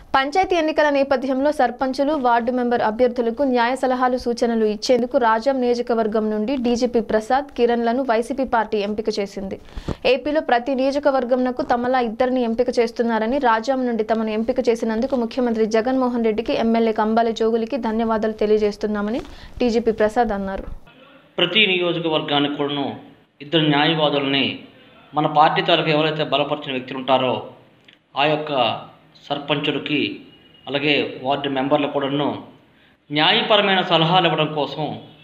పంచాయతీ ఎన్నికల నేపథ్యంలో సర్పంచులు వార్డు మెంబర్ అభ్యర్థులకు న్యాయ సలహాలు సూచనలు ఇచ్చేందుకు రాజాం నియోజకవర్గం నుండి డీజీపీ ప్రసాద్ కిరణ్లను వైసీపీ పార్టీ ఎంపిక చేసింది ఏపీలో ప్రతి నియోజకవర్గంనకు తమలా ఇద్దరిని ఎంపిక చేస్తున్నారని రాజాం నుండి తమను ఎంపిక చేసినందుకు ముఖ్యమంత్రి జగన్మోహన్ రెడ్డికి ఎమ్మెల్యే కంబాల జోగులికి ధన్యవాదాలు తెలియజేస్తున్నామని డీజీపీ ప్రసాద్ అన్నారు ప్రతి నియోజకవర్గానికి కూడాను ఇద్దరు న్యాయవాదులని మన పార్టీ తాలూకు ఎవరైతే బలపరిచిన వ్యక్తులు ఉంటారో ఆ యొక్క సర్పంచులకి అలాగే వార్డు మెంబర్లకు కూడాను న్యాయపరమైన సలహాలు ఇవ్వడం కోసం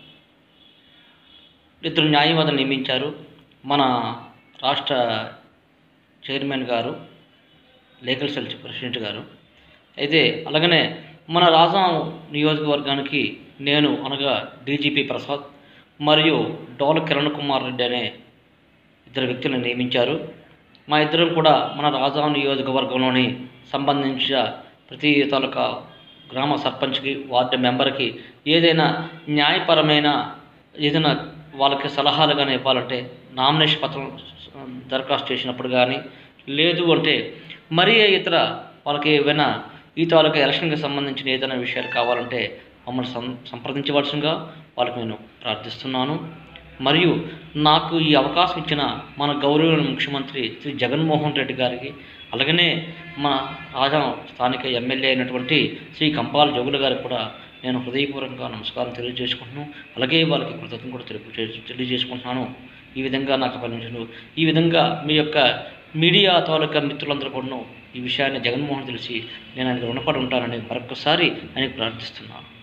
ఇద్దరు న్యాయవాదులు నియమించారు మన రాష్ట్ర చైర్మన్ గారు లీగల్ సెల్ ప్రెసిడెంట్ గారు అయితే అలాగనే మన రాజాం నియోజకవర్గానికి నేను అనగా డీజీపీ ప్రసాద్ మరియు డోల కిరణ్ కుమార్ రెడ్డి అనే ఇద్దరు వ్యక్తులను నియమించారు మా ఇద్దరం కూడా మన రాజాం నియోజకవర్గంలోని సంబంధించిన ప్రతి తాలూకా గ్రామ సర్పంచ్కి వార్డు మెంబర్కి ఏదైనా న్యాయపరమైన ఏదైనా వాళ్ళకి సలహాలు కానీ ఇవ్వాలంటే నామినేషన్ పత్రం దరఖాస్తు చేసినప్పుడు కానీ లేదు అంటే మరీ ఇతర వాళ్ళకి ఏవైనా ఈ తాలూకా ఎలక్షన్కి సంబంధించిన ఏదైనా విషయాలు కావాలంటే మమ్మల్ని సం సంప్రదించవలసిందిగా వాళ్ళకి నేను ప్రార్థిస్తున్నాను మరియు నాకు ఈ అవకాశం ఇచ్చిన మన గౌరవ ముఖ్యమంత్రి శ్రీ జగన్మోహన్ రెడ్డి గారికి అలాగనే మన రాజా స్థానిక ఎమ్మెల్యే అయినటువంటి శ్రీ కంపాల జోగుల గారికి కూడా నేను హృదయపూర్వకంగా నమస్కారం తెలియజేసుకుంటున్నాను అలాగే వాళ్ళకి కృతజ్ఞత కూడా తెలియ తెలియజేసుకుంటున్నాను ఈ విధంగా నాకు పనిచేసిన ఈ విధంగా మీ యొక్క మీడియా తాలూకా మిత్రులందరూ కూడా ఈ విషయాన్ని జగన్మోహన్ తెలిసి నేను ఆయనకు రుణపడి ఉంటానని మరొకసారి ఆయనకు ప్రార్థిస్తున్నాను